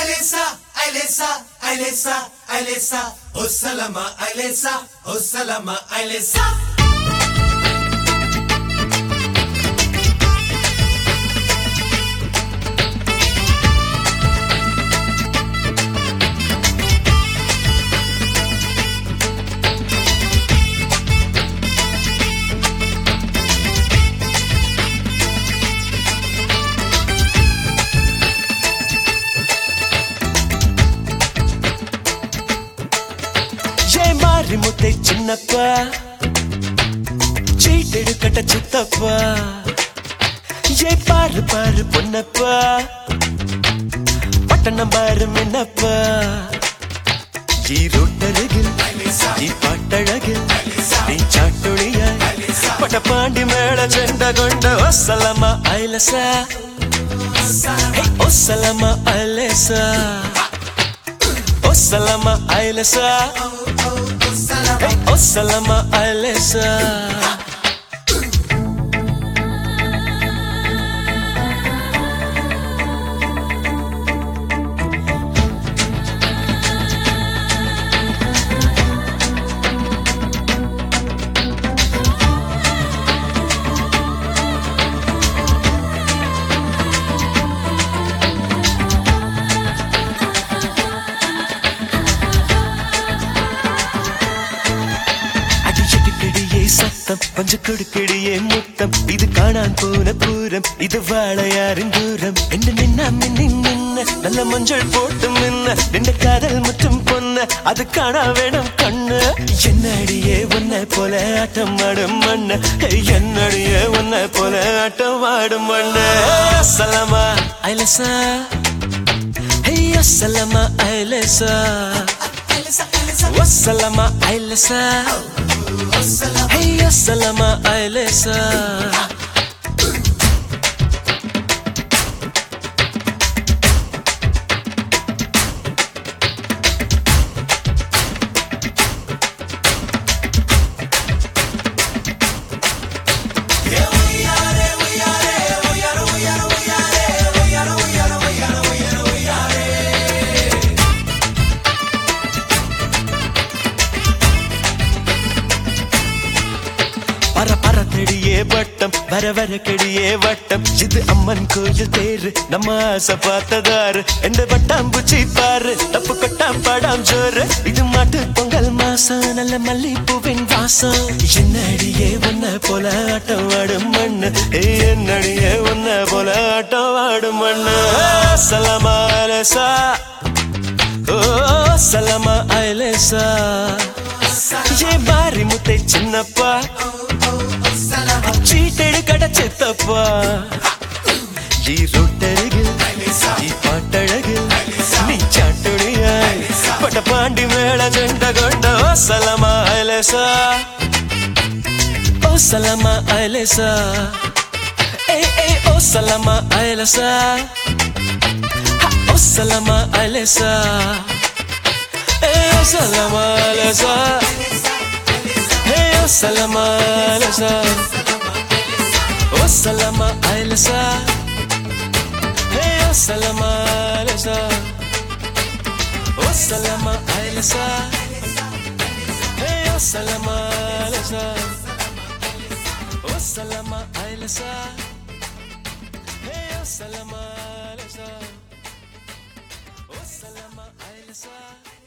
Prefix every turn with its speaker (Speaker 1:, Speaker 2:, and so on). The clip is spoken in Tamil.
Speaker 1: Ailesa, Ailesa, Ailesa, Ailesa, oh salama, Ailesa, oh salama, Ailesa.
Speaker 2: Jai மாறி முத்தை சின்னப்பா சீட்டெடுக்கட்ட சித்தப்பா ஜெய் பாரு பாரு பொன்னப்பா பட்டணம் பாரு மின்னப்பா ஈரோட்டருகில் ഈ പാട്ടഴകിൽ നീ ചാട്ടുണിയായി പട്ടപ്പാണ്ടി മേള ചെണ്ട കൊണ്ട് ഒസലമ ഐലസ ഹേ, ഒസലമ ഐലസ ഒസലമ ഐലസ ഹേ, ഒസലമ ഐലസ அடிச்சடிக்கடியே சத்தம் பஞ்ச கொடுக்கடியே முத்தம் இது காணான் போன பூரம் இது வாழையாரின் தூரம் என்ன நின்னா மின்னி நின்ன நல்ல மஞ்சள் போட்டு மின்ன நின்ற காதல் மற்றும் பொண்ண அது காணா வேணும் கண்ணு என்னடியே உன்னை போல ஆட்டம் ஆடும் மண்ணு என்னடியே உன்னை போல ஆட்டம் ஆடும் மண்ணு சலமா ஐலசா ஹையா சலமா ஐலசா வசலமா ஐலசா ஹையா சலமா ஐலசா பர பர தெடியே வட்டம் வர வர கெடியே வட்டம் இது அம்மன் கோயில் தேரு நம்ம ஆசை பார்த்ததாரு எந்த வட்டாம்பூச்சி பாரு தப்பு கொட்டாம் படாம் ஜோறு இது மாட்டு பொங்கல் மாசம் நல்ல மல்லிப்பூவின் வாசம் என்னடியே உன்ன போல ஆட்டம் ஆடும் மண்ணு ஏய், என்னடியே உன்ன போல ஆட்டம் ஆடும் மண்ணு சலமா அலசா ஓ சலமா அலசா ஏ மாறி முத்தை சின்னப்பா ചീട്ടെടുക്കട ചെത്തപ്പ ഈ റൊട്ടരുകിൽ ഈ പാട്ടഴകിൽ നീ ചാട്ടുണിയായി പട്ടപ്പാണ്ടി മേള ചെണ്ട കൊണ്ട് ഓ സലമ അലസ ഓ സലമ അലസ ഏ ഏ ഓ സലമ അലസ ഹ, ഓ സലമ അലസ ഏ ഓ Salama അലസ Hey, oh salama alasa Oh salama alasa Hey, oh salama alasa Oh salama alasa Hey, oh salama alasa Oh salama alasa Hey, oh salama alasa Oh salama alasa